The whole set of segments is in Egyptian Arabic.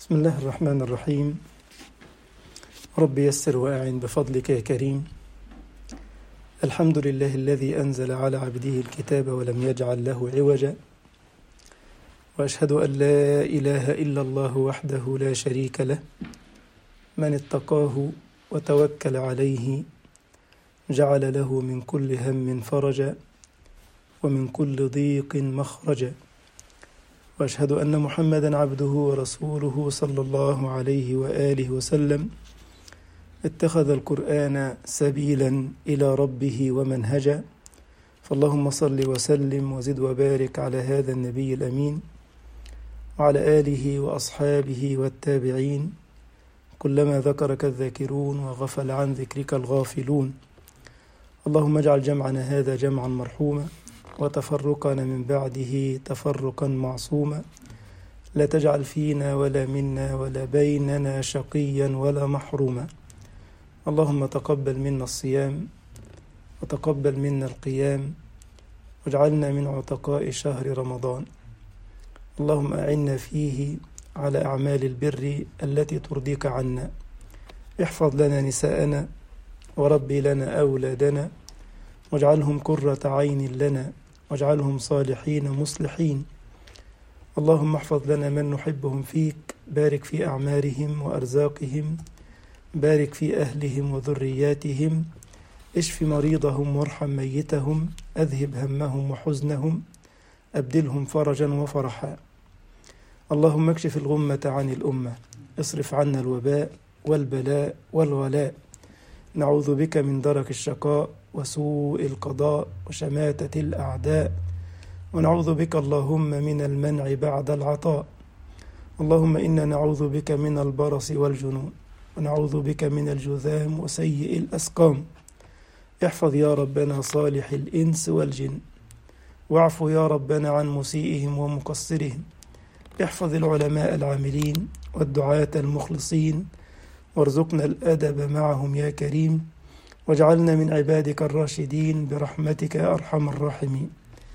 بسم الله الرحمن الرحيم رب يسر وأعن بفضلك يا كريم الحمد لله الذي أنزل على عبده الكتاب ولم يجعل له عوجا وأشهد أن لا إله إلا الله وحده لا شريك له من اتقاه وتوكل عليه جعل له من كل هم فرجا ومن كل ضيق مخرجا واشهد ان محمدا عبده ورسوله صلى الله عليه واله وسلم اتخذ القران سبيلا الى ربه ومنهجا فاللهم صل وسلم وزد وبارك على هذا النبي الامين وعلى اله واصحابه والتابعين كلما ذكرك الذاكرون وغفل عن ذكرك الغافلون اللهم اجعل جمعنا هذا جمعا مرحوما وتفرقنا من بعده تفرقا معصوما لا تجعل فينا ولا منا ولا بيننا شقيا ولا محروما اللهم تقبل منا الصيام وتقبل منا القيام واجعلنا من عتقاء شهر رمضان اللهم اعنا فيه على اعمال البر التي ترضيك عنا احفظ لنا نساءنا وربي لنا اولادنا واجعلهم قره عين لنا واجعلهم صالحين مصلحين اللهم احفظ لنا من نحبهم فيك بارك في اعمارهم وارزاقهم بارك في اهلهم وذرياتهم اشف مريضهم وارحم ميتهم اذهب همهم وحزنهم ابدلهم فرجا وفرحا اللهم اكشف الغمه عن الامه اصرف عنا الوباء والبلاء والغلاء نعوذ بك من درك الشقاء وسوء القضاء وشماتة الأعداء ونعوذ بك اللهم من المنع بعد العطاء اللهم إنا نعوذ بك من البرص والجنون ونعوذ بك من الجذام وسيء الأسقام احفظ يا ربنا صالح الإنس والجن واعف يا ربنا عن مسيئهم ومقصرهم احفظ العلماء العاملين والدعاة المخلصين وارزقنا الأدب معهم يا كريم واجعلنا من عبادك الراشدين برحمتك يا أرحم الراحمين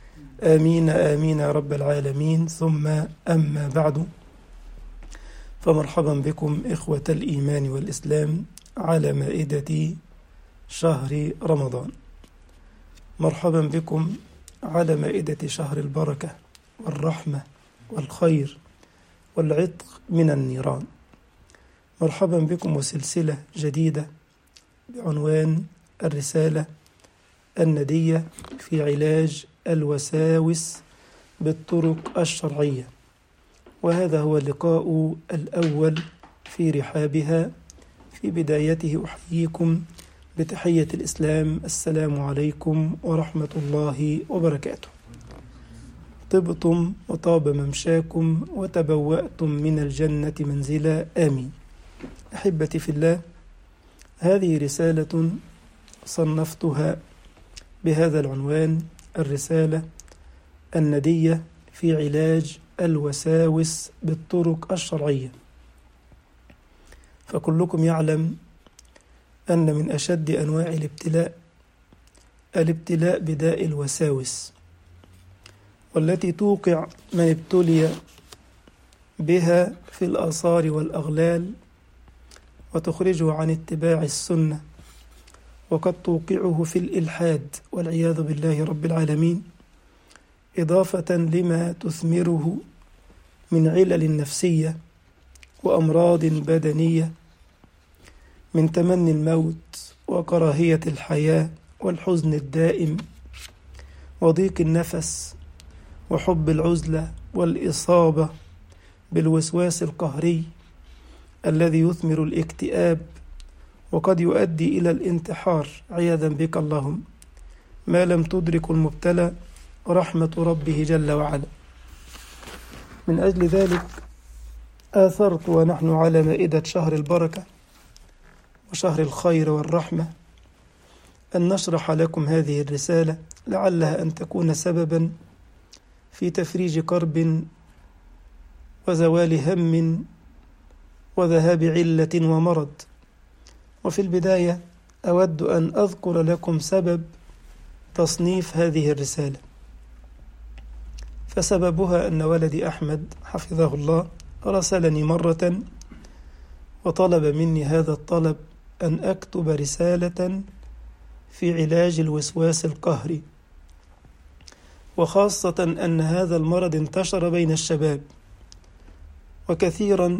آمين آمين يا رب العالمين ثم أما بعد فمرحبا بكم إخوة الإيمان والإسلام على مائدة شهر رمضان مرحبا بكم على مائدة شهر البركة والرحمة والخير والعتق من النيران مرحبا بكم وسلسلة جديدة بعنوان الرسالة الندية في علاج الوساوس بالطرق الشرعية وهذا هو اللقاء الأول في رحابها في بدايته أحييكم بتحية الإسلام السلام عليكم ورحمة الله وبركاته طبتم وطاب ممشاكم وتبوأتم من الجنة منزلا آمين أحبتي في الله هذه رسالة صنفتها بهذا العنوان الرسالة الندية في علاج الوساوس بالطرق الشرعية فكلكم يعلم أن من أشد أنواع الابتلاء الابتلاء بداء الوساوس والتي توقع من ابتلي بها في الآثار والأغلال وتخرجه عن اتباع السنة وقد توقعه في الإلحاد والعياذ بالله رب العالمين إضافة لما تثمره من علل نفسية وأمراض بدنية من تمني الموت وكراهية الحياة والحزن الدائم وضيق النفس وحب العزلة والإصابة بالوسواس القهري الذي يثمر الاكتئاب وقد يؤدي الى الانتحار عياذا بك اللهم ما لم تدرك المبتلى رحمه ربه جل وعلا من اجل ذلك اثرت ونحن على مائده شهر البركه وشهر الخير والرحمه ان نشرح لكم هذه الرساله لعلها ان تكون سببا في تفريج كرب وزوال هم وذهاب عله ومرض وفي البدايه اود ان اذكر لكم سبب تصنيف هذه الرساله فسببها ان ولدي احمد حفظه الله راسلني مرة وطلب مني هذا الطلب أن أكتب رسالة في علاج الوسواس القهري وخاصة أن هذا المرض انتشر بين الشباب وكثيرا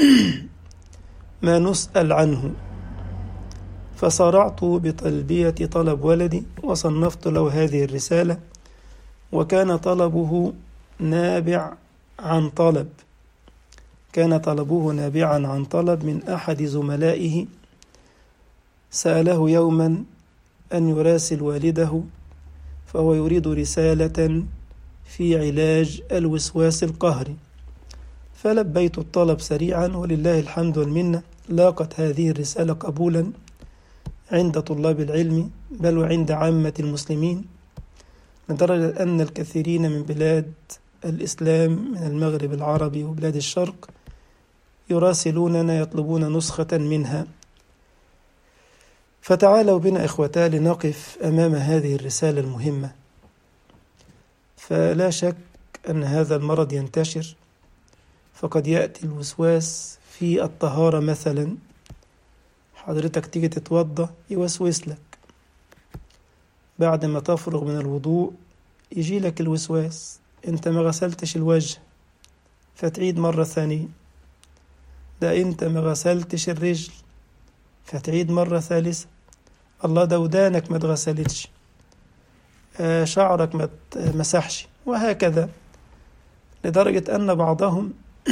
ما نسأل عنه فصرعت بتلبية طلب ولدي وصنفت له هذه الرسالة وكان طلبه نابع عن طلب كان طلبه نابعا عن طلب من أحد زملائه سأله يوما أن يراسل والده فهو يريد رسالة في علاج الوسواس القهري فلبيت الطلب سريعا ولله الحمد والمنة لاقت هذه الرسالة قبولا عند طلاب العلم بل وعند عامة المسلمين لدرجة أن الكثيرين من بلاد الإسلام من المغرب العربي وبلاد الشرق يراسلوننا يطلبون نسخة منها فتعالوا بنا إخوتا لنقف أمام هذه الرسالة المهمة فلا شك أن هذا المرض ينتشر فقد يأتي الوسواس في الطهارة مثلا حضرتك تيجي تتوضى يوسوس لك بعد ما تفرغ من الوضوء يجي لك الوسواس انت ما غسلتش الوجه فتعيد مرة ثانية ده انت ما غسلتش الرجل فتعيد مرة ثالثة الله ده ودانك ما اتغسلتش آه شعرك ما مسحش وهكذا لدرجة أن بعضهم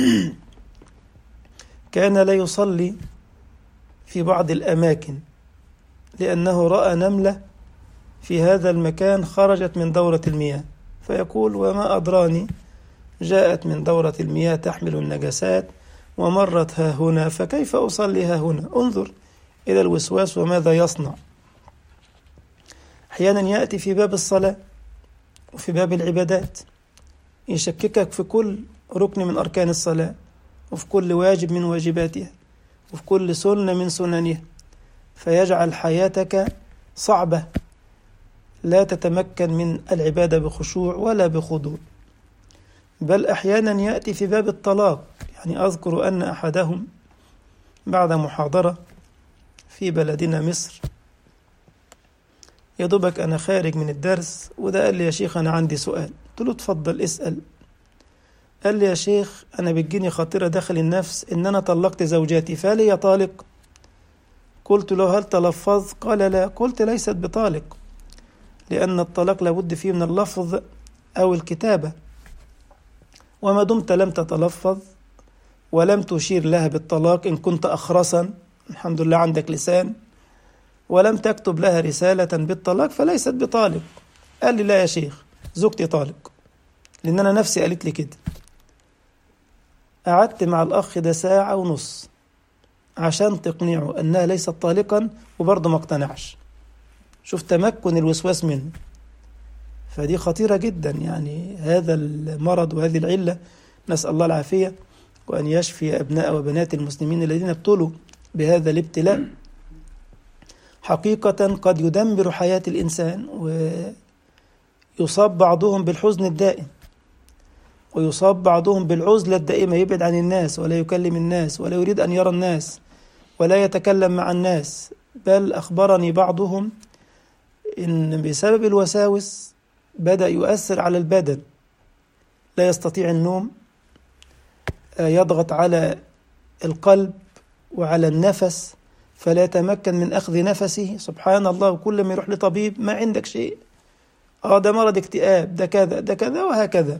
كان لا يصلي في بعض الأماكن لأنه رأى نملة في هذا المكان خرجت من دورة المياه فيقول وما أدراني جاءت من دورة المياه تحمل النجاسات ومرت ها هنا فكيف أصلي ها هنا انظر إلى الوسواس وماذا يصنع أحيانا يأتي في باب الصلاة وفي باب العبادات يشككك في كل ركن من أركان الصلاة وفي كل واجب من واجباتها وفي كل سنة من سننها فيجعل حياتك صعبة لا تتمكن من العبادة بخشوع ولا بخضوع بل أحيانا يأتي في باب الطلاق يعني أذكر أن أحدهم بعد محاضرة في بلدنا مصر يا دوبك أنا خارج من الدرس وده قال لي يا شيخ أنا عندي سؤال قلت له اتفضل اسأل قال لي يا شيخ أنا بتجيني خاطرة داخل النفس إن أنا طلقت زوجاتي فهل هي طالق؟ قلت له هل تلفظ؟ قال لا قلت ليست بطالق لأن الطلاق لابد فيه من اللفظ أو الكتابة وما دمت لم تتلفظ ولم تشير لها بالطلاق إن كنت أخرسا الحمد لله عندك لسان ولم تكتب لها رسالة بالطلاق فليست بطالق قال لي لا يا شيخ زوجتي طالق لأن أنا نفسي قالت لي كده قعدت مع الأخ ده ساعة ونص عشان تقنعه أنها ليست طالقا وبرضه ما اقتنعش شوف تمكن الوسواس منه فدي خطيرة جدا يعني هذا المرض وهذه العلة نسأل الله العافية وأن يشفي أبناء وبنات المسلمين الذين ابتلوا بهذا الابتلاء حقيقة قد يدمر حياة الإنسان ويصاب بعضهم بالحزن الدائم ويصاب بعضهم بالعزلة الدائمة يبعد عن الناس ولا يكلم الناس ولا يريد أن يرى الناس ولا يتكلم مع الناس بل أخبرني بعضهم إن بسبب الوساوس بدأ يؤثر على البدن لا يستطيع النوم يضغط على القلب وعلى النفس فلا يتمكن من أخذ نفسه سبحان الله وكل ما يروح لطبيب ما عندك شيء اه ده مرض اكتئاب ده كذا ده كذا وهكذا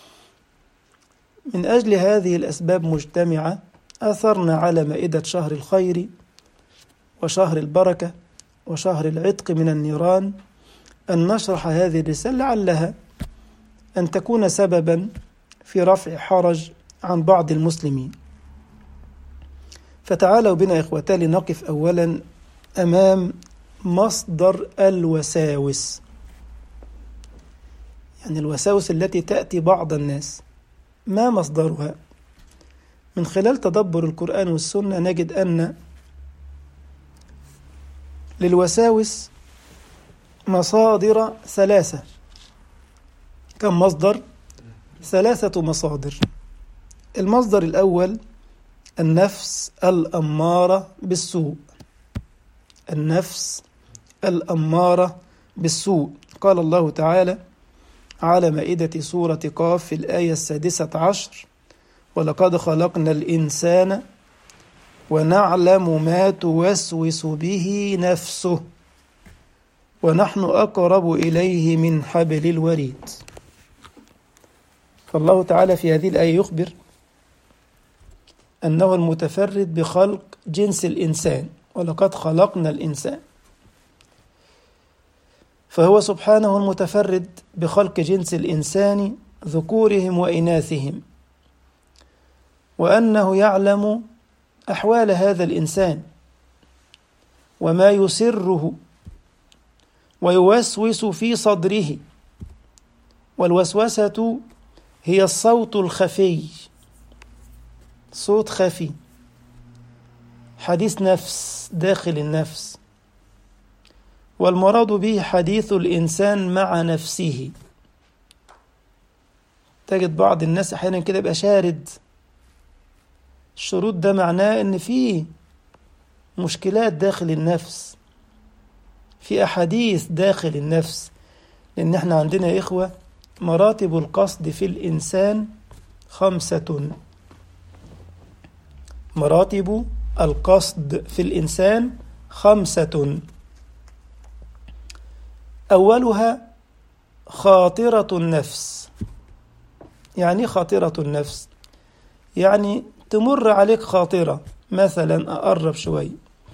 من أجل هذه الأسباب مجتمعة أثرنا على مائدة شهر الخير وشهر البركة وشهر العتق من النيران أن نشرح هذه الرسالة لعلها أن تكون سببا في رفع حرج عن بعض المسلمين فتعالوا بنا إخوتا لنقف أولا أمام مصدر الوساوس يعني الوساوس التي تأتي بعض الناس ما مصدرها من خلال تدبر القرآن والسنة نجد أن للوساوس مصادر ثلاثة كم مصدر؟ ثلاثة مصادر المصدر الأول النفس الأمارة بالسوء النفس الأمارة بالسوء قال الله تعالى على مائدة سورة قاف في الآية السادسة عشر ولقد خلقنا الإنسان ونعلم ما توسوس به نفسه ونحن أقرب إليه من حبل الوريد فالله تعالى في هذه الآية يخبر أنه المتفرد بخلق جنس الإنسان ولقد خلقنا الإنسان فهو سبحانه المتفرد بخلق جنس الإنسان ذكورهم وإناثهم وأنه يعلم أحوال هذا الإنسان وما يسره ويوسوس في صدره والوسوسة هي الصوت الخفي صوت خفي حديث نفس داخل النفس والمراد به حديث الإنسان مع نفسه تجد بعض الناس أحيانا كده يبقى شارد الشروط ده معناه إن في مشكلات داخل النفس في أحاديث داخل النفس لأن احنا عندنا يا إخوة مراتب القصد في الإنسان خمسة مراتب القصد في الإنسان خمسة أولها خاطرة النفس يعني خاطرة النفس يعني تمر عليك خاطرة مثلا أقرب شوي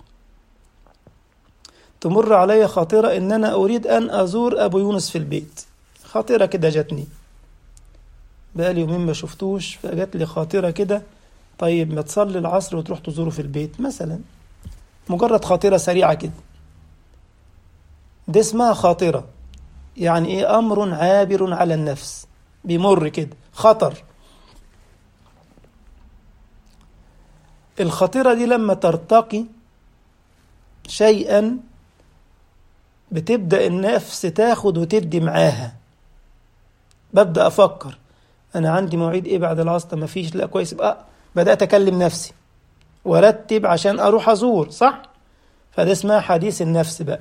تمر علي خاطرة إن أنا أريد أن أزور أبو يونس في البيت خاطرة كده جاتني بقالي يومين ما شفتوش فجات لي خاطرة كده طيب ما تصلي العصر وتروح تزوره في البيت مثلا مجرد خاطرة سريعة كده دي اسمها خاطرة يعني ايه امر عابر على النفس بيمر كده خطر الخطيرة دي لما ترتقي شيئا بتبدأ النفس تاخد وتدي معاها ببدأ أفكر أنا عندي مواعيد إيه بعد العصر ما فيش لا كويس بقى بدأت أكلم نفسي وارتب عشان أروح أزور صح فده اسمها حديث النفس بقى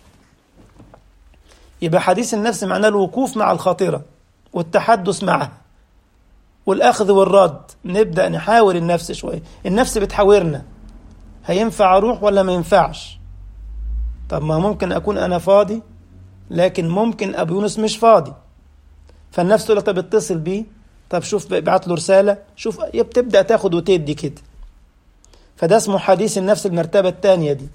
يبقى حديث النفس معناه الوقوف مع الخاطرة والتحدث معها والأخذ والرد نبدأ نحاور النفس شوية النفس بتحاورنا هينفع أروح ولا ما ينفعش طب ما ممكن أكون أنا فاضي لكن ممكن أبو يونس مش فاضي فالنفس تقول طب اتصل بيه طب شوف ابعت له رسالة شوف بتبدأ تاخد وتدي كده فده اسمه حديث النفس المرتبة الثانية دي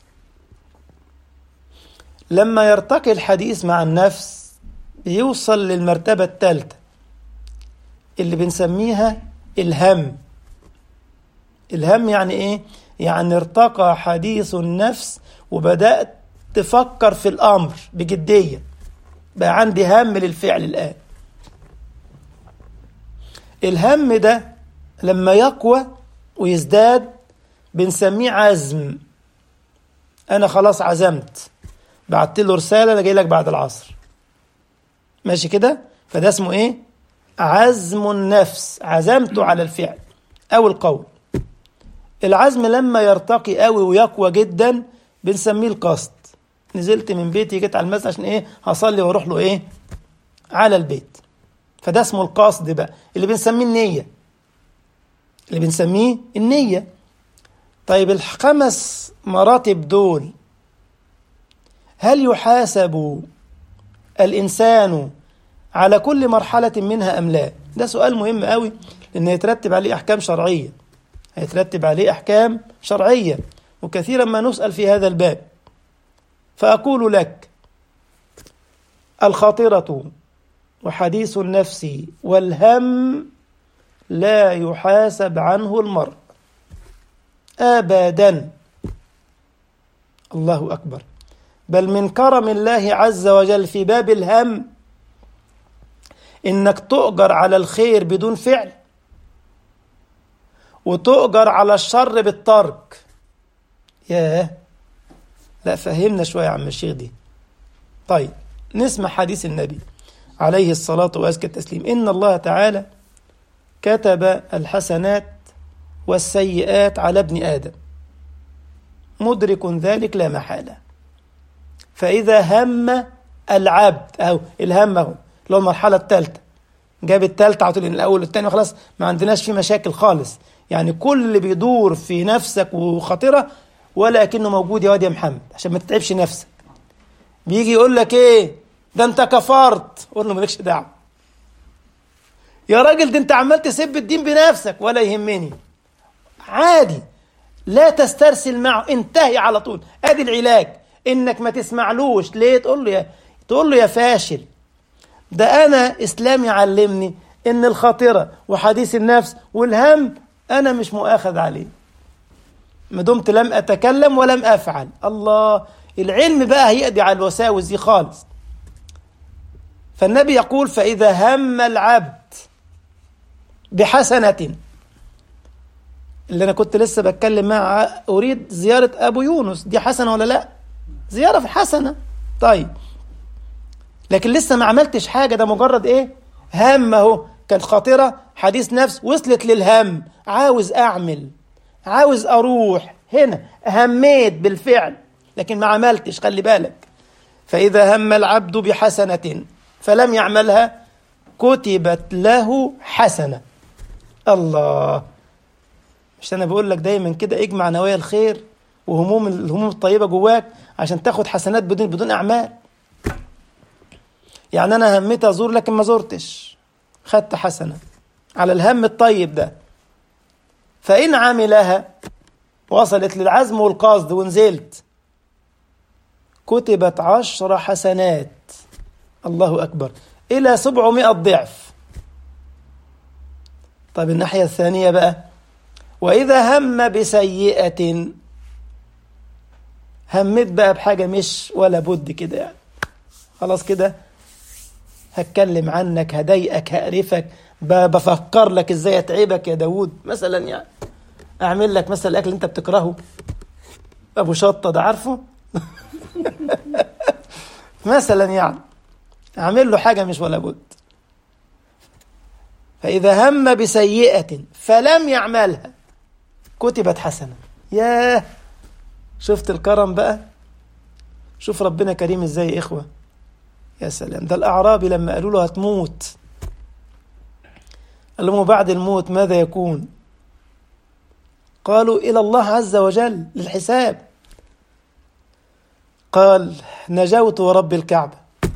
لما يرتقي الحديث مع النفس بيوصل للمرتبة الثالثة اللي بنسميها الهم الهم يعني ايه؟ يعني ارتقى حديث النفس وبدأت تفكر في الأمر بجدية بقى عندي هم للفعل الآن الهم ده لما يقوى ويزداد بنسميه عزم أنا خلاص عزمت بعت له رسالة أنا جاي لك بعد العصر ماشي كده فده اسمه إيه عزم النفس عزمته على الفعل أو القول العزم لما يرتقي قوي ويقوى جدا بنسميه القصد نزلت من بيتي جيت على المسجد عشان ايه هصلي واروح له ايه على البيت فده اسمه القصد بقى اللي بنسميه النية اللي بنسميه النية طيب الخمس مراتب دول هل يحاسب الإنسان على كل مرحلة منها أم لا ده سؤال مهم قوي لأن يترتب عليه أحكام شرعية هيترتب عليه أحكام شرعية وكثيرا ما نسأل في هذا الباب فأقول لك الخاطرة وحديث النفس والهم لا يحاسب عنه المرء أبدا الله أكبر بل من كرم الله عز وجل في باب الهم إنك تؤجر على الخير بدون فعل وتؤجر على الشر بالترك ياه لا فهمنا شوية يا عم الشيخ دي طيب نسمع حديث النبي عليه الصلاة وأزكى التسليم إن الله تعالى كتب الحسنات والسيئات على ابن آدم مدرك ذلك لا محالة فإذا هم العبد أو الهم أهو اللي هو المرحلة الثالثة جاب الثالثة على طول الأول والثاني وخلاص ما عندناش فيه مشاكل خالص يعني كل اللي بيدور في نفسك وخطيرة ولا أكنه موجود يا واد يا محمد عشان ما تتعبش نفسك بيجي يقول لك إيه ده أنت كفرت قول له مالكش دعوة يا راجل ده أنت عمال تسب الدين بنفسك ولا يهمني عادي لا تسترسل معه انتهي على طول ادي العلاج انك ما تسمعلوش ليه تقول له يا تقول له يا فاشل ده انا اسلامي علمني ان الخاطره وحديث النفس والهم انا مش مؤاخذ عليه ما دمت لم اتكلم ولم افعل الله العلم بقى هيقضي على الوساوس دي خالص فالنبي يقول فاذا هم العبد بحسنه اللي انا كنت لسه بتكلم مع اريد زياره ابو يونس دي حسنه ولا لا زياره في حسنه طيب لكن لسه ما عملتش حاجه ده مجرد ايه هم اهو كانت خاطره حديث نفس وصلت للهم عاوز اعمل عاوز اروح هنا هميت بالفعل لكن ما عملتش خلي بالك فاذا هم العبد بحسنه فلم يعملها كتبت له حسنه الله مش انا بقول لك دايما كده اجمع نوايا الخير وهموم الهموم الطيبه جواك عشان تاخد حسنات بدون بدون اعمال يعني انا هميت ازور لكن ما زرتش خدت حسنه على الهم الطيب ده فان عملها وصلت للعزم والقصد ونزلت كتبت عشر حسنات الله اكبر الى سبعمائة ضعف طيب الناحيه الثانيه بقى وإذا هم بسيئة همت بقى بحاجة مش ولا بد كده يعني خلاص كده هتكلم عنك هضايقك هقرفك بفكر لك ازاي اتعبك يا داوود مثلا يعني اعمل لك مثلا الاكل اللي انت بتكرهه ابو شطه ده عارفه مثلا يعني اعمل له حاجه مش ولا بد فاذا هم بسيئه فلم يعملها كتبت حسنة ياه شفت الكرم بقى شوف ربنا كريم ازاي يا إخوة يا سلام ده الأعرابي لما قالوا له هتموت قال لهم بعد الموت ماذا يكون قالوا إلى الله عز وجل للحساب قال نجوت ورب الكعبة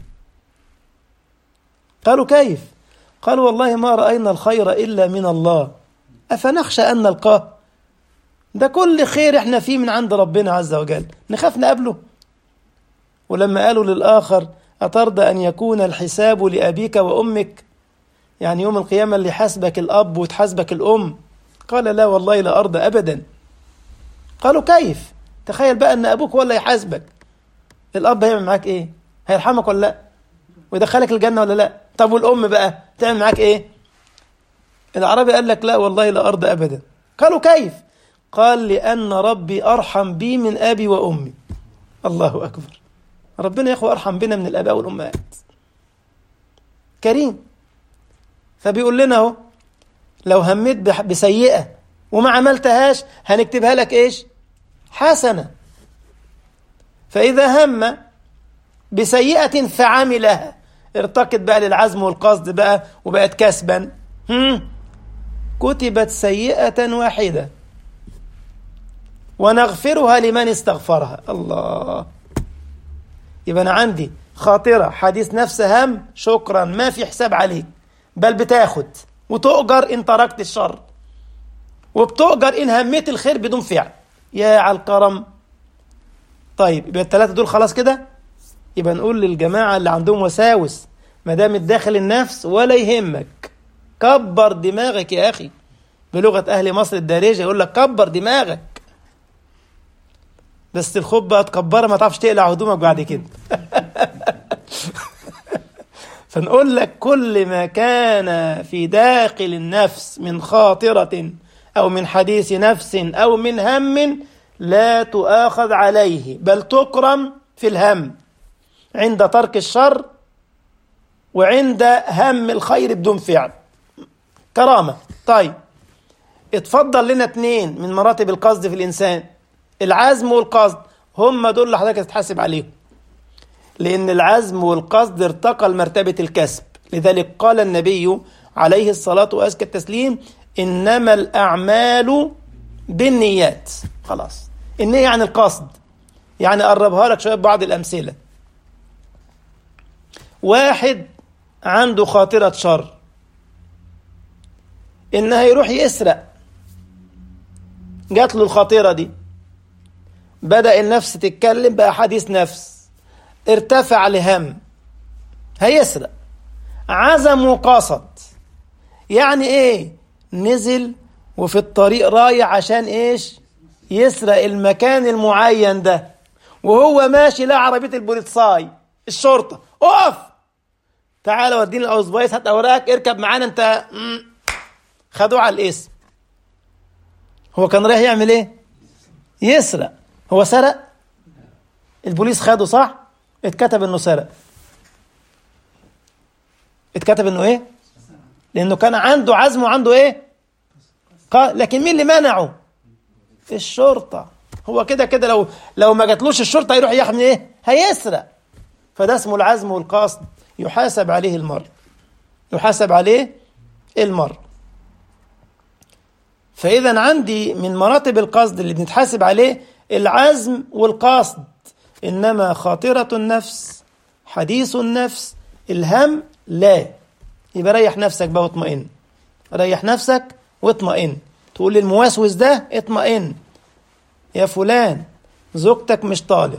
قالوا كيف قالوا والله ما رأينا الخير إلا من الله أفنخشى أن نلقاه ده كل خير احنا فيه من عند ربنا عز وجل نخاف نقابله ولما قالوا للآخر أترضى أن يكون الحساب لأبيك وأمك يعني يوم القيامة اللي حاسبك الأب وتحاسبك الأم قال لا والله لا أرضى أبدا قالوا كيف تخيل بقى أن أبوك هو اللي يحاسبك الأب هيعمل معاك إيه هيرحمك ولا لا ويدخلك الجنة ولا لا طب والأم بقى تعمل معاك إيه العربي قال لك لا والله لا أرضى أبدا قالوا كيف قال لأن ربي أرحم بي من أبي وأمي الله أكبر ربنا يا أخوة أرحم بنا من الآباء والأمهات كريم فبيقول لنا اهو لو هميت بسيئة وما عملتهاش هنكتبها لك إيش حسنة فإذا هم بسيئة فعملها ارتقت بقى للعزم والقصد بقى وبقت كسبا هم كتبت سيئة واحدة ونغفرها لمن استغفرها الله يبقى أنا عندي خاطرة حديث نفس هم شكرا ما في حساب عليك بل بتاخد وتؤجر إن تركت الشر وبتؤجر إن هميت الخير بدون فعل يا على الكرم طيب يبقى الثلاثة دول خلاص كده يبقى نقول للجماعة اللي عندهم وساوس ما دام داخل النفس ولا يهمك كبر دماغك يا أخي بلغة أهل مصر الدارجة يقول لك كبر دماغك بس الخوف بقى تكبرها ما تعرفش تقلع هدومك بعد كده فنقول لك كل ما كان في داخل النفس من خاطرة أو من حديث نفس أو من هم لا تؤاخذ عليه بل تكرم في الهم عند ترك الشر وعند هم الخير بدون فعل كرامة طيب اتفضل لنا اتنين من مراتب القصد في الإنسان العزم والقصد هم دول اللي حضرتك هتتحاسب عليهم لأن العزم والقصد ارتقى لمرتبة الكسب لذلك قال النبي عليه الصلاة وأزكى التسليم إنما الأعمال بالنيات خلاص النية يعني القصد يعني أقربها لك شوية بعض الأمثلة واحد عنده خاطرة شر إنها يروح يسرق جات له الخاطرة دي بدأ النفس تتكلم بقى حديث نفس ارتفع لهم هيسرق عزم وقصد يعني ايه نزل وفي الطريق رايح عشان ايش يسرق المكان المعين ده وهو ماشي لا عربية البوليصاي الشرطة اقف تعال وديني الاوزبايس هات اوراقك اركب معانا انت مم. خدوه على الاسم هو كان رايح يعمل ايه يسرق هو سرق البوليس خده صح اتكتب انه سرق اتكتب انه ايه لانه كان عنده عزم وعنده ايه قال لكن مين اللي منعه الشرطة هو كده كده لو لو ما جاتلوش الشرطة يروح يحمي ايه هيسرق فده اسمه العزم والقصد يحاسب عليه المرء يحاسب عليه المرء فإذا عندي من مراتب القصد اللي بنتحاسب عليه العزم والقصد إنما خاطرة النفس حديث النفس الهم لا يبقى ريح نفسك بقى واطمئن ريح نفسك واطمئن تقول للموسوس ده اطمئن يا فلان زوجتك مش طالق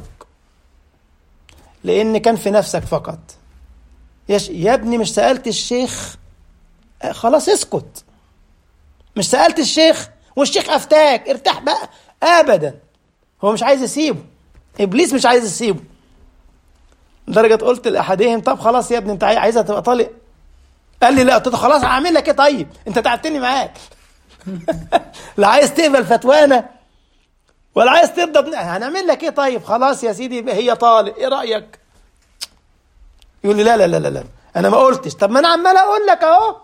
لأن كان في نفسك فقط يا, ش... يا ابني مش سألت الشيخ آه خلاص اسكت مش سألت الشيخ والشيخ أفتاك ارتاح بقى أبدا هو مش عايز يسيبه إبليس مش عايز يسيبه لدرجة قلت لأحدهم طب خلاص يا ابني أنت عايزها تبقى طالق قال لي لا قلت له خلاص هعمل لك ايه طيب انت تعبتني معاك لا عايز تقبل فتوانا ولا عايز ترضى هنعمل لك ايه طيب خلاص يا سيدي هي طالق ايه رايك يقول لي لا لا لا لا, لا. انا ما قلتش طب ما انا عمال اقول لك اهو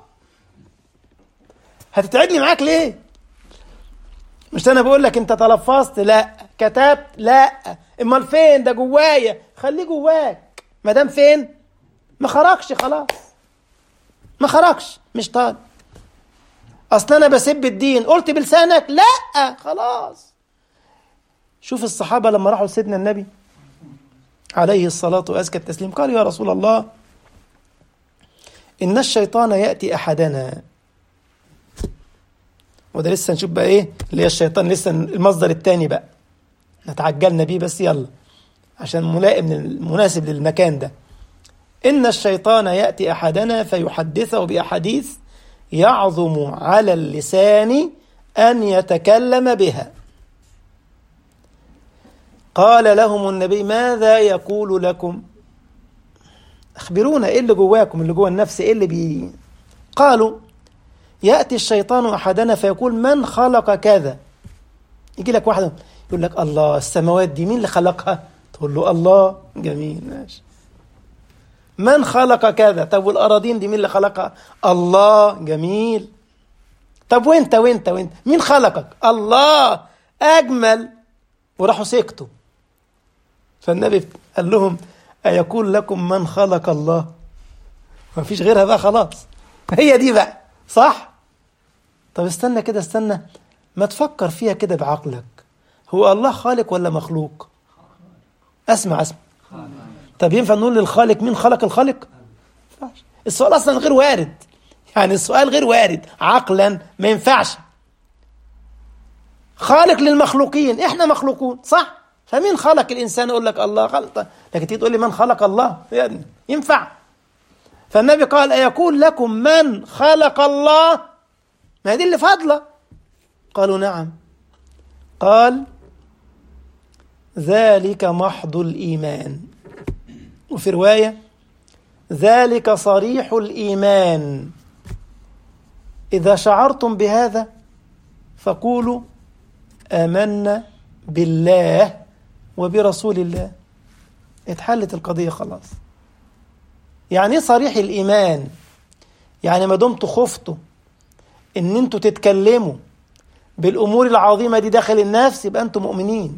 هتتعبني معاك ليه مش انا بقول لك انت تلفظت لا كتبت لا امال فين ده جوايا خليه جواك ما دام فين ما خرجش خلاص ما خرجش مش طالب اصل انا بسب الدين قلت بلسانك لا خلاص شوف الصحابه لما راحوا لسيدنا النبي عليه الصلاه وازكى التسليم قالوا يا رسول الله ان الشيطان ياتي احدنا وده لسه نشوف بقى ايه اللي هي الشيطان لسه المصدر الثاني بقى نتعجلنا بيه بس يلا عشان ملائم مناسب للمكان ده إن الشيطان يأتي أحدنا فيحدثه بأحاديث يعظم على اللسان أن يتكلم بها قال لهم النبي ماذا يقول لكم أخبرونا إيه اللي جواكم اللي جوا النفس إيه اللي بي قالوا يأتي الشيطان أحدنا فيقول من خلق كذا يجي لك واحد يقول لك الله السماوات دي مين اللي خلقها تقول له الله جميل ماشي من خلق كذا طب والأراضين دي مين اللي خلقها الله جميل طب وانت وانت وانت مين خلقك الله أجمل وراحوا سكتوا فالنبي قال لهم أيقول لكم من خلق الله ما فيش غيرها بقى خلاص هي دي بقى صح طب استنى كده استنى ما تفكر فيها كده بعقلك هو الله خالق ولا مخلوق اسمع اسمع طب ينفع نقول للخالق مين خلق الخالق السؤال اصلا غير وارد يعني السؤال غير وارد عقلا ما ينفعش خالق للمخلوقين احنا مخلوقون صح فمين خلق الانسان يقول لك الله خلق لكن تيجي تقول لي من خلق الله يعني ينفع فالنبي قال أيقول لكم من خلق الله ما دي اللي فاضلة قالوا نعم قال ذلك محض الإيمان وفي رواية ذلك صريح الإيمان إذا شعرتم بهذا فقولوا آمنا بالله وبرسول الله اتحلت القضية خلاص يعني ايه صريح الإيمان يعني ما دمت خفته ان انتوا تتكلموا بالامور العظيمه دي داخل النفس يبقى انتوا مؤمنين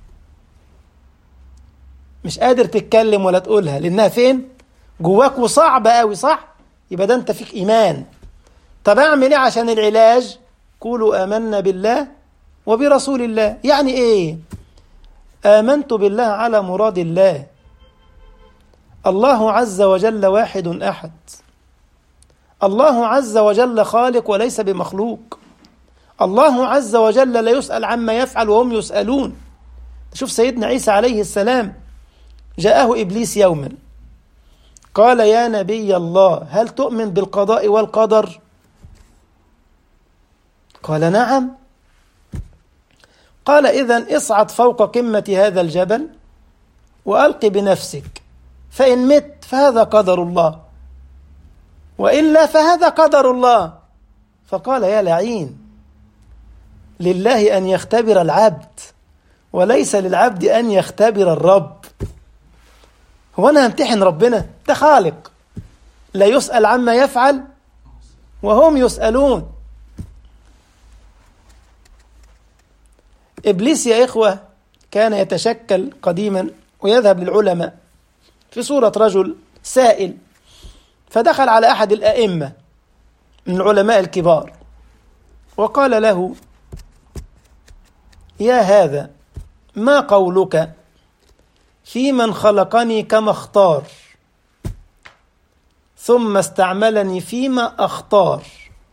مش قادر تتكلم ولا تقولها لانها فين جواك وصعبه قوي صح يبقى ده انت فيك ايمان طب اعمل ايه عشان العلاج قولوا امنا بالله وبرسول الله يعني ايه امنت بالله على مراد الله الله عز وجل واحد احد الله عز وجل خالق وليس بمخلوق الله عز وجل لا يسأل عما يفعل وهم يسألون شوف سيدنا عيسى عليه السلام جاءه إبليس يوما قال يا نبي الله هل تؤمن بالقضاء والقدر قال نعم قال إذا اصعد فوق قمة هذا الجبل وألق بنفسك فإن مت فهذا قدر الله وإلا فهذا قدر الله فقال يا لعين لله أن يختبر العبد وليس للعبد أن يختبر الرب هو أنا همتحن ربنا ده خالق لا يسأل عما يفعل وهم يسألون إبليس يا إخوة كان يتشكل قديما ويذهب للعلماء في صورة رجل سائل فدخل على أحد الأئمة من العلماء الكبار وقال له يا هذا ما قولك في من خلقني كما اختار ثم استعملني فيما اختار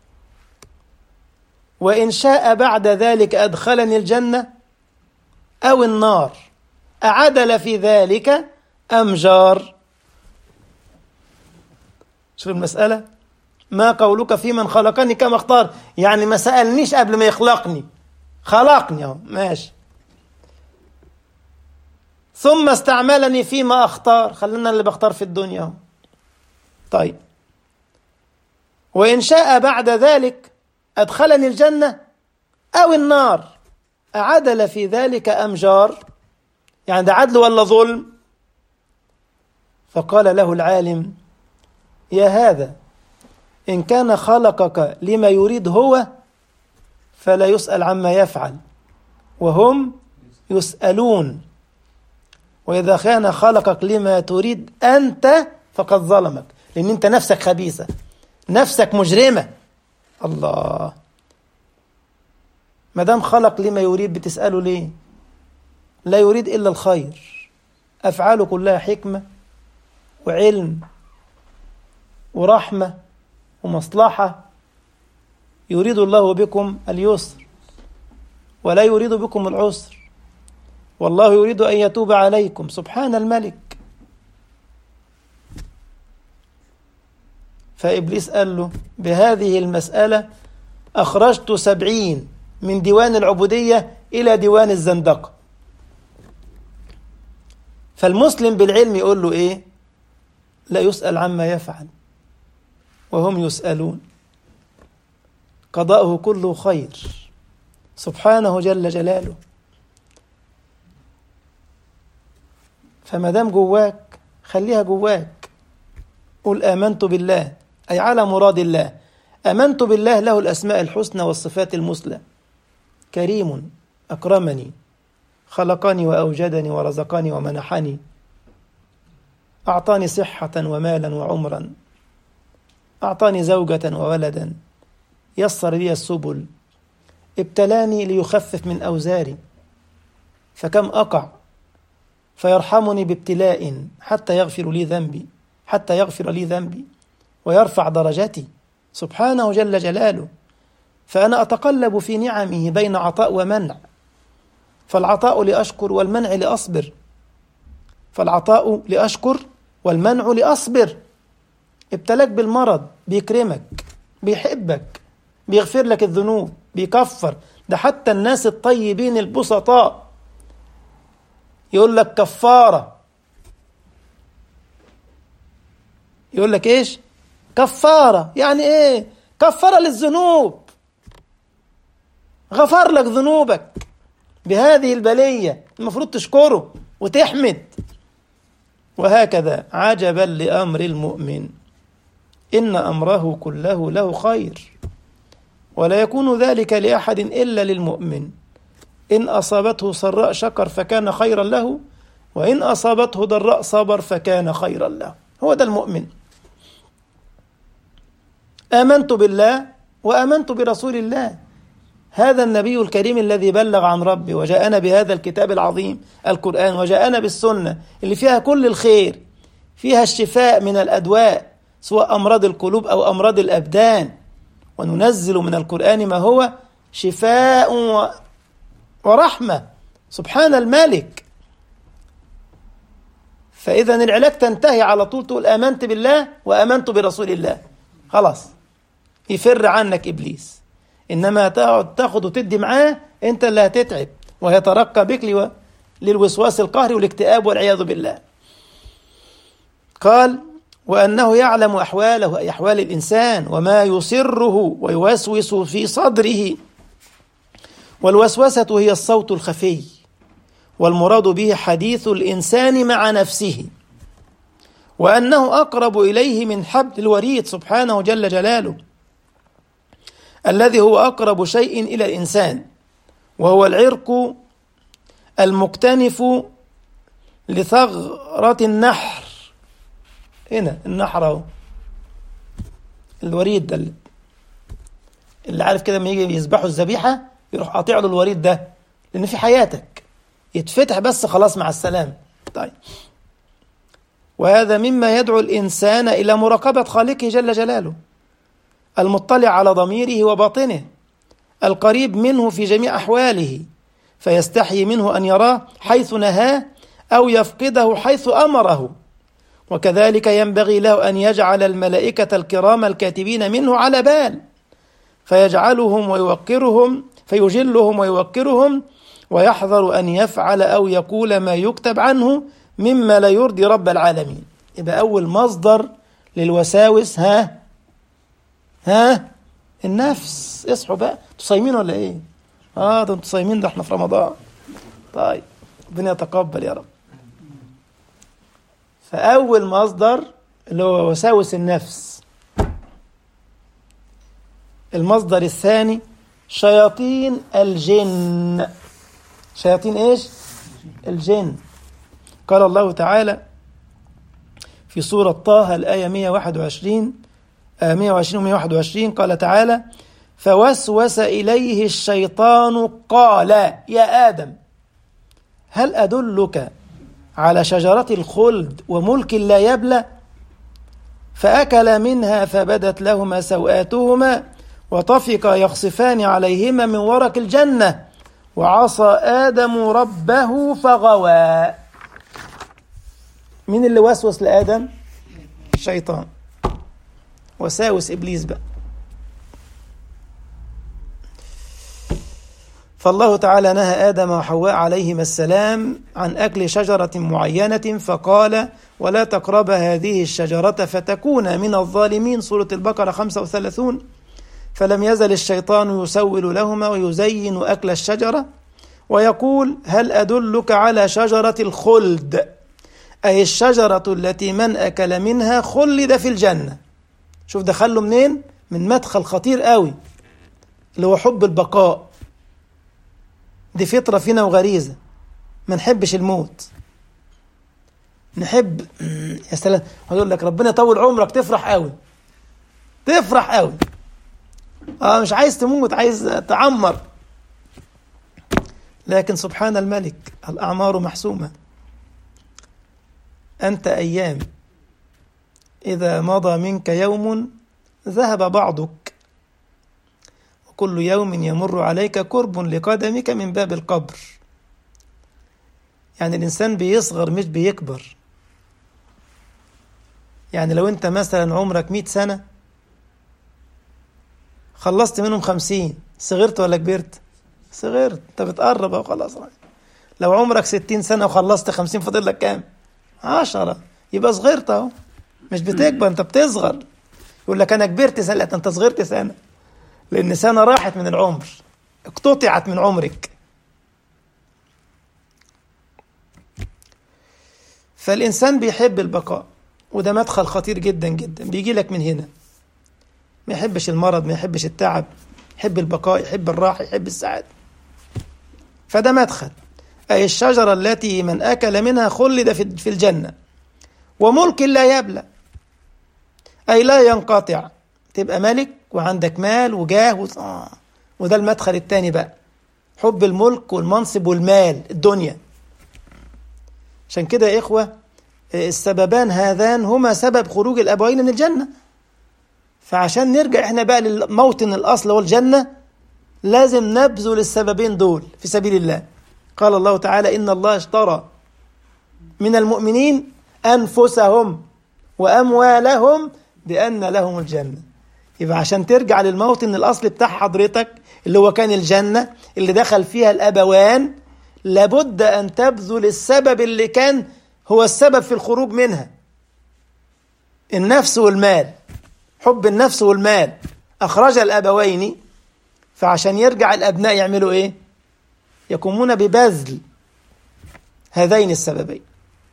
وان شاء بعد ذلك ادخلني الجنه او النار اعدل في ذلك ام جار شوف المساله ما قولك في من خلقني كما اختار يعني ما سالنيش قبل ما يخلقني خلقني اهو ماشي ثم استعملني فيما اختار خلينا اللي بختار في الدنيا اهو طيب وان شاء بعد ذلك ادخلني الجنه او النار اعدل في ذلك ام جار يعني ده عدل ولا ظلم فقال له العالم يا هذا ان كان خلقك لما يريد هو فلا يسأل عما يفعل وهم يسألون وإذا كان خلقك لما تريد أنت فقد ظلمك لأن أنت نفسك خبيثة نفسك مجرمة الله ما دام خلق لما يريد بتسأله ليه لا يريد إلا الخير أفعاله كلها حكمة وعلم ورحمة ومصلحة يريد الله بكم اليسر ولا يريد بكم العسر والله يريد ان يتوب عليكم سبحان الملك فابليس قال له بهذه المساله اخرجت سبعين من ديوان العبوديه الى ديوان الزندقه فالمسلم بالعلم يقول له ايه لا يسال عما يفعل وهم يسالون قضاؤه كله خير سبحانه جل جلاله فما دام جواك خليها جواك قل آمنت بالله أي على مراد الله آمنت بالله له الأسماء الحسنى والصفات المثلى كريم أكرمني خلقني وأوجدني ورزقني ومنحني أعطاني صحة ومالا وعمرا أعطاني زوجة وولدا يسر لي السبل ابتلاني ليخفف من أوزاري فكم أقع فيرحمني بابتلاء حتى يغفر لي ذنبي حتى يغفر لي ذنبي ويرفع درجتي سبحانه جل جلاله فأنا أتقلب في نعمه بين عطاء ومنع فالعطاء لأشكر والمنع لأصبر فالعطاء لأشكر والمنع لأصبر ابتلاك بالمرض بيكرمك بيحبك بيغفر لك الذنوب بيكفر ده حتى الناس الطيبين البسطاء يقول لك كفارة يقول لك ايش كفارة يعني ايه كفارة للذنوب غفر لك ذنوبك بهذه البلية المفروض تشكره وتحمد وهكذا عجبا لأمر المؤمن إن أمره كله له خير ولا يكون ذلك لأحد إلا للمؤمن إن أصابته سراء شكر فكان خيرا له وإن أصابته ضراء صبر فكان خيرا له هو ده المؤمن آمنت بالله وآمنت برسول الله هذا النبي الكريم الذي بلغ عن ربي وجاءنا بهذا الكتاب العظيم القرآن وجاءنا بالسنة اللي فيها كل الخير فيها الشفاء من الأدواء سواء أمراض القلوب أو أمراض الأبدان وننزل من القرآن ما هو شفاء ورحمة سبحان الملك فإذا العلاج تنتهي على طول تقول آمنت بالله وآمنت برسول الله خلاص يفر عنك إبليس إنما تقعد تاخد وتدي معاه أنت اللي هتتعب ويترقى بك للوسواس القهري والاكتئاب والعياذ بالله قال وأنه يعلم أحواله أي أحوال الإنسان وما يسره ويوسوس في صدره والوسوسة هي الصوت الخفي والمراد به حديث الإنسان مع نفسه وأنه أقرب إليه من حبل الوريد سبحانه جل جلاله الذي هو أقرب شيء إلى الإنسان وهو العرق المكتنف لثغرة النحر هنا النحر اهو الوريد ده اللي, اللي عارف كده لما يجي يذبحوا الذبيحة يروح قاطع له الوريد ده لأن في حياتك يتفتح بس خلاص مع السلام طيب وهذا مما يدعو الإنسان إلى مراقبة خالقه جل جلاله المطلع على ضميره وباطنه القريب منه في جميع أحواله فيستحي منه أن يراه حيث نهاه أو يفقده حيث أمره وكذلك ينبغي له أن يجعل الملائكة الكرام الكاتبين منه على بال فيجعلهم ويوقرهم فيجلهم ويوقرهم ويحذر أن يفعل أو يقول ما يكتب عنه مما لا يرضي رب العالمين يبقى أول مصدر للوساوس ها ها النفس اصحوا بقى انتوا صايمين ولا ايه اه ده انتوا صايمين ده احنا في رمضان طيب ربنا يتقبل يا رب فأول مصدر اللي هو وساوس النفس المصدر الثاني شياطين الجن شياطين ايش الجن قال الله تعالى في سورة طه الآية 121 آه 120 و 121 قال تعالى فوسوس إليه الشيطان قال يا آدم هل أدلك على شجرة الخلد وملك لا يبلى فأكل منها فبدت لهما سوآتهما وطفقا يخصفان عليهما من ورق الجنة وعصى آدم ربه فغوى مين اللي وسوس لآدم؟ الشيطان وساوس إبليس بقى فالله تعالى نهى آدم وحواء عليهما السلام عن أكل شجرة معينة فقال ولا تقرب هذه الشجرة فتكون من الظالمين سورة البقرة 35 فلم يزل الشيطان يسول لهما ويزين أكل الشجرة ويقول هل أدلك على شجرة الخلد أي الشجرة التي من أكل منها خلد في الجنة شوف دخله منين من مدخل خطير قوي اللي هو حب البقاء دي فطرة فينا وغريزة ما نحبش الموت نحب يا سلام هقول لك ربنا يطول عمرك تفرح قوي تفرح قوي اه مش عايز تموت عايز تعمر لكن سبحان الملك الأعمار محسومة أنت أيام إذا مضى منك يوم ذهب بعضك وكل يوم يمر عليك قرب لقدمك من باب القبر يعني الإنسان بيصغر مش بيكبر يعني لو أنت مثلا عمرك مئة سنة خلصت منهم خمسين صغرت ولا كبرت صغرت انت بتقرب اهو خلاص لو عمرك ستين سنة وخلصت خمسين فاضل لك كام عشرة يبقى صغرت اهو مش بتكبر انت بتصغر يقول لك انا كبرت سنة لا انت صغرت سنة لان سنة راحت من العمر اقتطعت من عمرك فالإنسان بيحب البقاء وده مدخل خطير جدا جدا بيجي لك من هنا ما يحبش المرض ما يحبش التعب ما يحب البقاء يحب الراحة يحب السعادة فده مدخل أي الشجرة التي من أكل منها خلد في الجنة وملك لا يبلى أي لا ينقطع تبقى ملك وعندك مال وجاه و... آه. وده المدخل الثاني بقى حب الملك والمنصب والمال الدنيا عشان كده يا إخوة السببان هذان هما سبب خروج الأبوين من الجنة فعشان نرجع احنا بقى للموطن الأصل والجنة لازم نبذل السببين دول في سبيل الله قال الله تعالى إن الله اشترى من المؤمنين أنفسهم وأموالهم بأن لهم الجنة يبقى عشان ترجع للموطن الأصل بتاع حضرتك اللي هو كان الجنة اللي دخل فيها الأبوان لابد أن تبذل السبب اللي كان هو السبب في الخروج منها النفس والمال حب النفس والمال أخرج الأبوين فعشان يرجع الأبناء يعملوا إيه يقومون ببذل هذين السببين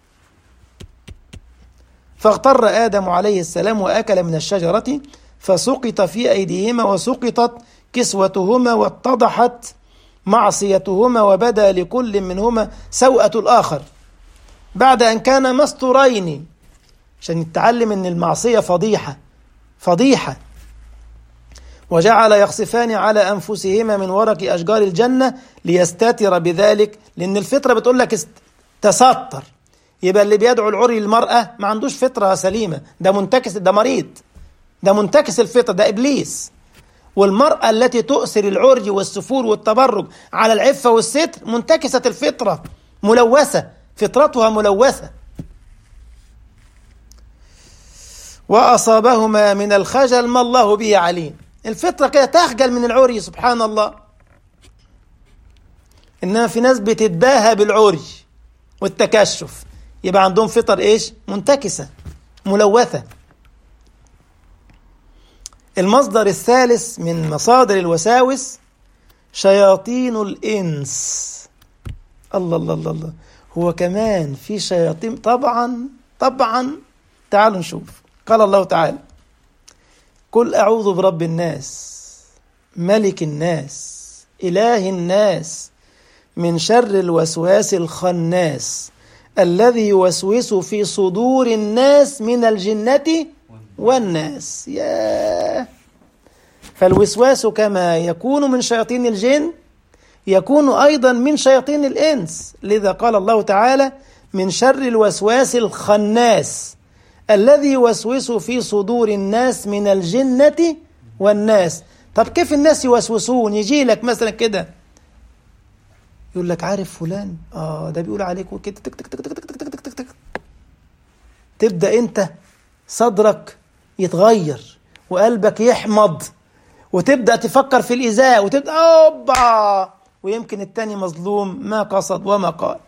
فاغتر آدم عليه السلام وأكل من الشجرة فسقط في أيديهما وسقطت كسوتهما واتضحت معصيتهما وبدا لكل منهما سوءة الآخر بعد أن كان مستورين عشان يتعلم أن المعصية فضيحة فضيحة وجعل يخصفان على أنفسهما من ورق أشجار الجنة ليستتر بذلك لأن الفطرة بتقول لك تستر يبقى اللي بيدعو العري للمرأة ما عندوش فطرة سليمة ده منتكس ده مريض ده منتكس الفطرة ده إبليس والمرأة التي تؤثر العري والسفور والتبرج على العفة والستر منتكسة الفطرة ملوثة فطرتها ملوثة وأصابهما من الخجل ما الله به عليم الفطرة كده تخجل من العري سبحان الله إنما في ناس بتتباهى بالعري والتكشف يبقى عندهم فطر إيش منتكسة ملوثة المصدر الثالث من مصادر الوساوس شياطين الإنس الله الله الله الله هو كمان في شياطين طبعا طبعا تعالوا نشوف قال الله تعالى قل أعوذ برب الناس ملك الناس إله الناس من شر الوسواس الخناس الذي يوسوس في صدور الناس من الجنة والناس يا فالوسواس كما يكون من شياطين الجن يكون أيضا من شياطين الإنس لذا قال الله تعالى من شر الوسواس الخناس الذي يوسوس في صدور الناس من الجنة والناس طب كيف الناس يوسوسون يجي لك مثلا كده يقول لك عارف فلان اه ده بيقول عليك كده تك تك تك تك تك تك تك تك تك تبدأ انت صدرك يتغير وقلبك يحمض وتبدأ تفكر في الإزاء وتبدأ أوبا ويمكن التاني مظلوم ما قصد وما قال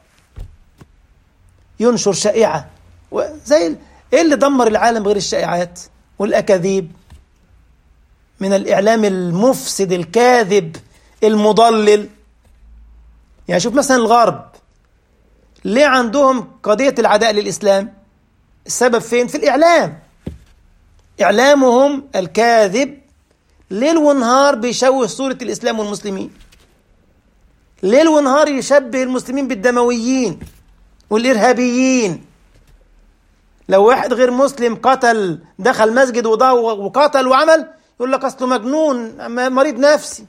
ينشر شائعة زي ايه اللي دمر العالم غير الشائعات والاكاذيب من الاعلام المفسد الكاذب المضلل يعني شوف مثلا الغرب ليه عندهم قضيه العداء للاسلام السبب فين في الاعلام اعلامهم الكاذب ليل ونهار بيشوه صوره الاسلام والمسلمين ليل ونهار يشبه المسلمين بالدمويين والارهابيين لو واحد غير مسلم قتل دخل مسجد وقتل وعمل يقول لك اصله مجنون مريض نفسي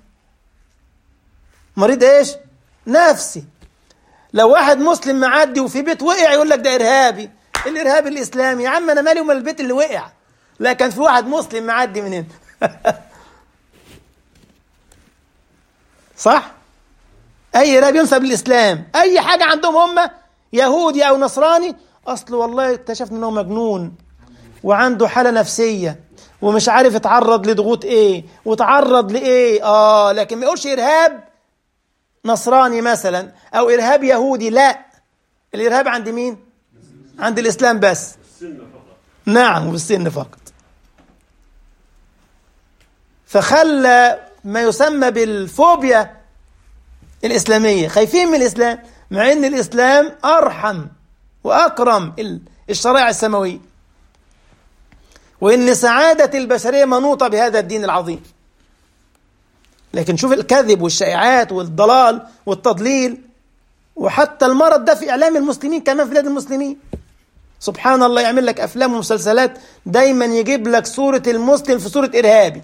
مريض ايش نفسي لو واحد مسلم معدي وفي بيت وقع يقول لك ده ارهابي الارهابي الاسلامي يا عم انا مالي ومال البيت اللي وقع لا كان في واحد مسلم معدي من هنا صح اي ارهاب ينسب للاسلام اي حاجه عندهم هم يهودي او نصراني اصل والله اكتشفنا انه مجنون وعنده حاله نفسيه ومش عارف يتعرض لضغوط ايه وتعرض لايه اه لكن ما يقولش ارهاب نصراني مثلا او ارهاب يهودي لا الارهاب عند مين عند الاسلام بس نعم وبالسن فقط فخلى ما يسمى بالفوبيا الاسلاميه خايفين من الاسلام مع ان الاسلام ارحم وأكرم الشرائع السماوية وإن سعادة البشرية منوطة بهذا الدين العظيم لكن شوف الكذب والشائعات والضلال والتضليل وحتى المرض ده في إعلام المسلمين كمان في بلاد المسلمين سبحان الله يعمل لك أفلام ومسلسلات دايما يجيب لك صورة المسلم في صورة إرهابي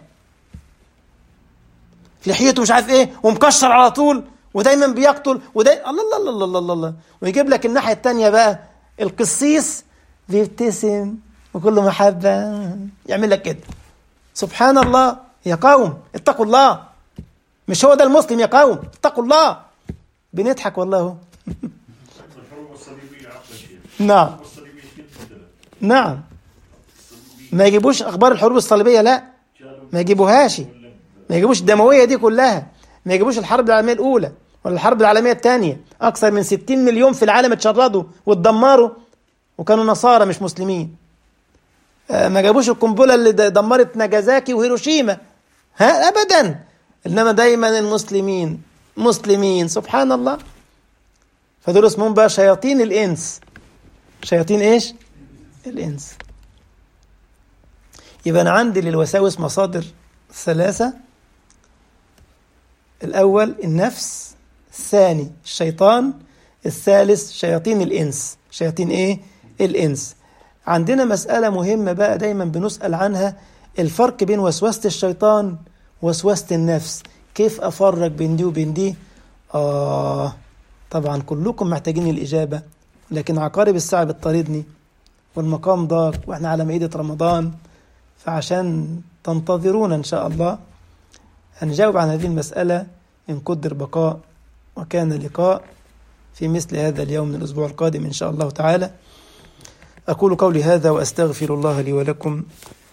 لحيته مش عارف ايه ومكشر على طول ودايما بيقتل وداي... الله الله الله الله الله الله ويجيب لك الناحية التانية بقى القسيس بيبتسم وكله محبة يعمل لك كده سبحان الله يا قوم اتقوا الله مش هو ده المسلم يا قوم اتقوا الله بنضحك والله اهو الحروب الصليبية عقل شيء نعم الحروب الصليبية كيف بدلت نعم ما يجيبوش اخبار الحروب الصليبيه لا ما يجيبوهاش ما يجيبوش الدمويه دي كلها ما يجيبوش الحرب العالميه الاولى ولا الحرب العالميه الثانيه اكثر من 60 مليون في العالم اتشردوا واتدمروا وكانوا نصارى مش مسلمين آه، ما جابوش القنبله اللي د- دمرت ناجازاكي وهيروشيما ها ابدا انما دايما المسلمين مسلمين سبحان الله فدول اسمهم بقى شياطين الانس شياطين ايش الانس يبقى انا عندي للوساوس مصادر ثلاثه الاول النفس الثاني الشيطان الثالث شياطين الانس شياطين ايه الانس عندنا مساله مهمه بقى دايما بنسال عنها الفرق بين وسوسه الشيطان وسوسه النفس كيف افرق بين دي وبين دي اه طبعا كلكم محتاجين الاجابه لكن عقارب الساعه بتطاردني والمقام ضاق واحنا على مائده رمضان فعشان تنتظرونا ان شاء الله هنجاوب عن هذه المسألة إن قدر بقاء وكان لقاء في مثل هذا اليوم من الأسبوع القادم إن شاء الله تعالى أقول قولي هذا وأستغفر الله لي ولكم